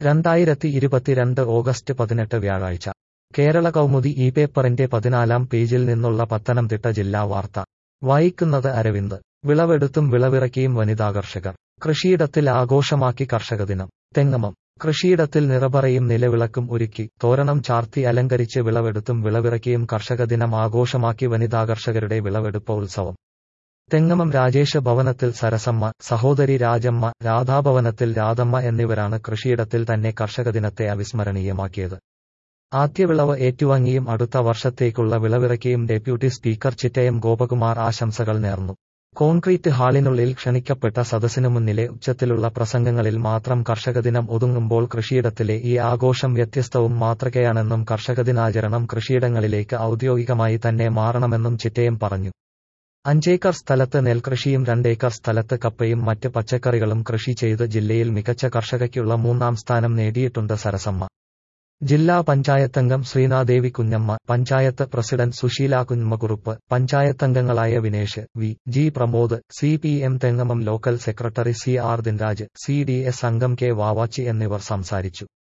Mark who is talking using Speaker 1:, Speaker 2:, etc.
Speaker 1: രണ്ടായിരത്തി ഇരുപത്തിരണ്ട് ഓഗസ്റ്റ് പതിനെട്ട് വ്യാഴാഴ്ച കേരള കൗമുദി ഈ പേപ്പറിന്റെ പതിനാലാം പേജിൽ നിന്നുള്ള പത്തനംതിട്ട ജില്ലാ വാർത്ത വായിക്കുന്നത് അരവിന്ദ് വിളവെടുത്തും വിളവിറക്കിയും വനിതാ കർഷകർ കൃഷിയിടത്തിൽ ആഘോഷമാക്കി കർഷക ദിനം തെങ്ങമം കൃഷിയിടത്തിൽ നിറപറയും നിലവിളക്കും ഒരുക്കി തോരണം ചാർത്തി അലങ്കരിച്ച് വിളവെടുത്തും വിളവിറക്കിയും കർഷക ദിനം ആഘോഷമാക്കി വനിതാ കർഷകരുടെ വിളവെടുപ്പ് ഉത്സവം തെങ്ങമം രാജേഷ് ഭവനത്തിൽ സരസമ്മ സഹോദരി രാജമ്മ രാധാഭവനത്തിൽ രാധമ്മ എന്നിവരാണ് കൃഷിയിടത്തിൽ തന്നെ കർഷക ദിനത്തെ അവിസ്മരണീയമാക്കിയത് ആദ്യവിളവ് ഏറ്റുവാങ്ങിയും അടുത്ത വർഷത്തേക്കുള്ള വിളവിറക്കിയും ഡെപ്യൂട്ടി സ്പീക്കർ ചിറ്റയം ഗോപകുമാർ ആശംസകൾ നേർന്നു കോൺക്രീറ്റ് ഹാളിനുള്ളിൽ ക്ഷണിക്കപ്പെട്ട സദസ്സിനു മുന്നിലെ ഉച്ചത്തിലുള്ള പ്രസംഗങ്ങളിൽ മാത്രം കർഷകദിനം ഒതുങ്ങുമ്പോൾ കൃഷിയിടത്തിലെ ഈ ആഘോഷം വ്യത്യസ്തവും മാതൃകയാണെന്നും കർഷകദിനാചരണം കൃഷിയിടങ്ങളിലേക്ക് ഔദ്യോഗികമായി തന്നെ മാറണമെന്നും ചിറ്റയം പറഞ്ഞു അഞ്ചേക്കർ സ്ഥലത്ത് നെൽകൃഷിയും രണ്ടേക്കർ സ്ഥലത്ത് കപ്പയും മറ്റ് പച്ചക്കറികളും കൃഷി ചെയ്ത് ജില്ലയിൽ മികച്ച കർഷകയ്ക്കുള്ള മൂന്നാം സ്ഥാനം നേടിയിട്ടുണ്ട് സരസമ്മ ജില്ലാ പഞ്ചായത്തംഗം ശ്രീനാദേവി കുഞ്ഞമ്മ പഞ്ചായത്ത് പ്രസിഡന്റ് സുശീല കുഞ്ഞമ്മക്കുറുപ്പ് പഞ്ചായത്തംഗങ്ങളായ Vinesh V G Pramod C P M Thengamam local secretary C R Dinraj C D S അംഗം കെ വാവാച്ചി എന്നിവർ സംസാരിച്ചു